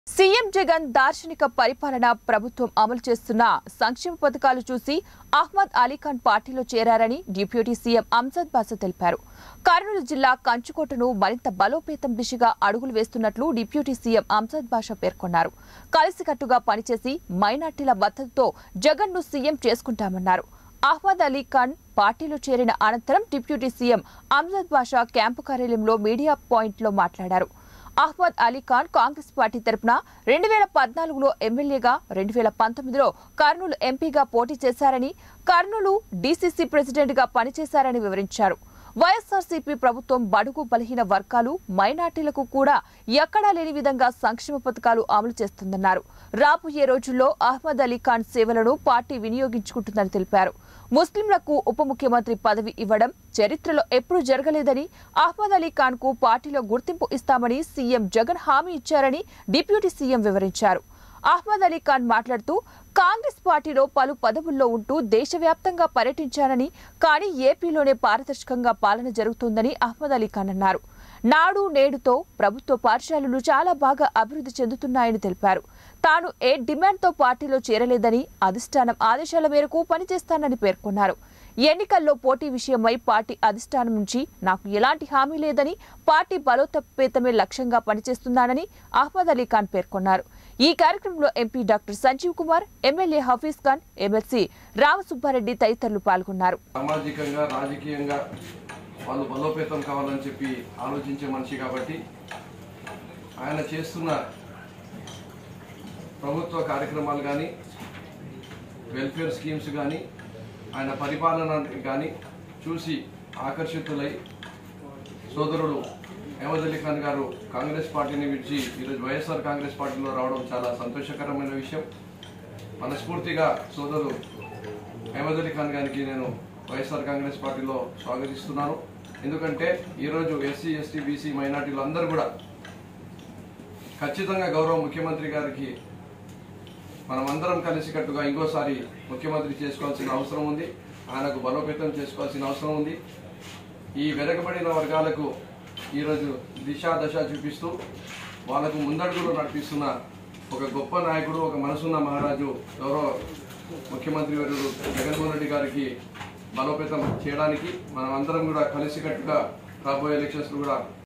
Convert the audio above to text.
CM Jagan దార్శనిక పరిపాలన ప్రభుత్వం అమలు చేస్తున్న సంక్షేమ పథకాలు చూసి అహ్మద్ అలీఖాన్ పార్టీలో చేరారని డిప్యూటీ సీఎం అంజద్ బాసా తెలిపారు కర్నూలు జిల్లా కంచుకోటను మరింత బలోపేతం దిశగా అడుగులు వేస్తున్నట్లు డిప్యూటీ సీఎం అంజద్ బాషా పేర్కొన్నారు కలిసికట్టుగా పనిచేసి మైనార్టీల మద్దతుతో జగన్ ను సీఎం చేసుకుంటామన్నారు అహ్మద్ అలీ ఖాన్ పార్టీలో చేరిన అనంతరం deputy CM Amjad Basha camp కార్యాలయంలో మీడియా పాయింట్లో మాట్లాడారు అహ్మద్ అలీ ఖాన్ కాంగ్రెస్ పార్టీ తరపున రెండు వేల పద్నాలుగులో ఎమ్మెల్యేగా రెండు వేల పంతొమ్మిదిలో కర్నూలు ఎంపీగా పోటీ చేశారని కర్నూలు డీసీసీ ప్రెసిడెంట్గా పనిచేశారని వివరించారు వైఎస్ఆర్సీపీ ప్రభుత్వం బడుగు బలహీన వర్గాలు మైనార్టీలకు కూడా ఎక్కడా లేని విధంగా సంక్షేమ పథకాలు అమలు చేస్తుందన్నారు రాబోయే రోజుల్లో అహ్మద్ అలీ ఖాన్ సేవలను పార్టీ వినియోగించుకుంటుందని తెలిపారు ముస్లింలకు ఉప ముఖ్యమంత్రి పదవి ఇవ్వడం చరిత్రలో ఎప్పుడూ జరగలేదని అహ్మద్ అలీ ఖాన్ కు పార్టీలో గుర్తింపు ఇస్తామని సీఎం జగన్ హామీ ఇచ్చారని డిప్యూటీ సీఎం వివరించారు అహ్మద్ అలీ ఖాన్ మాట్లాడుతూ కాంగ్రెస్ పార్టీలో పలు పదవుల్లో ఉంటూ దేశవ్యాప్తంగా పర్యటించానని కానీ ఏపీలోనే పారదర్శకంగా పాలన జరుగుతోందని అహ్మద్ అలీ ఖాన్ అన్నారు నాడు నేడుతో ప్రభుత్వ పాఠశాలలు చాలా బాగా అభివృద్ధి చెందుతున్నాయని తెలిపారు తాను ఏ డిమాండ్తో పార్టీలో చేరలేదని అధిష్టానం ఆదేశాల మేరకు పనిచేస్తానని పేర్కొన్నారు ఎన్నికల్లో పోటీ విషయమై పార్టీ అధిష్టానం నుంచి నాకు ఎలాంటి హామీ లేదని పార్టీ బలోపేతమే లక్ష్యంగా పనిచేస్తున్నానని అహ్మద్ అలీ ఖాన్ పేర్కొన్నారు ఈ కార్యక్రమంలో MP doctor Sanjeev Kumar MLA Hafeez Khan MLC Ramasubbareddy తదితరులు పాల్గొన్నారు సామాజికంగా రాజకీయంగా వాళ్ళు బలోపేతం కావాలని చెప్పి ఆలోచించే మనిషి కాబట్టి ఆయన చేస్తున్న ప్రభుత్వ కార్యక్రమాలు కానీ వెల్ఫేర్ స్కీమ్స్ కానీ ఆయన పరిపాలన కానీ చూసి ఆకర్షితులై సోదరుడు అహ్మద్ అలీ ఖాన్ గారు కాంగ్రెస్ పార్టీని విడిచి ఈరోజు వైఎస్ఆర్ కాంగ్రెస్ పార్టీలో రావడం చాలా సంతోషకరమైన విషయం మనస్ఫూర్తిగా సోదరుడు అహ్మద్ అలీ ఖాన్ గారికి నేను వైఎస్ఆర్ కాంగ్రెస్ పార్టీలో స్వాగతిస్తున్నాను ఎందుకంటే ఈరోజు ఎస్సీ ఎస్టీ బీసీ మైనార్టీలు అందరూ కూడా ఖచ్చితంగా గౌరవ ముఖ్యమంత్రి గారికి మనమందరం కలిసికట్టుగా ఇంకోసారి ముఖ్యమంత్రి చేసుకోవాల్సిన అవసరం ఉంది ఆయనకు బలోపేతం చేసుకోవాల్సిన అవసరం ఉంది ఈ వెనకబడిన వర్గాలకు ఈరోజు దిశ దశ చూపిస్తూ వాళ్ళకు ముందడుగులు నడిపిస్తున్న ఒక గొప్ప నాయకుడు ఒక మనసున్న మహారాజు గౌరవ ముఖ్యమంత్రి వర్యుడు జగన్మోహన్ రెడ్డి గారికి బలోపేతం చేయడానికి మనం అందరం కూడా కలిసికట్టుగా రాబోయే ఎలక్షన్స్ కూడా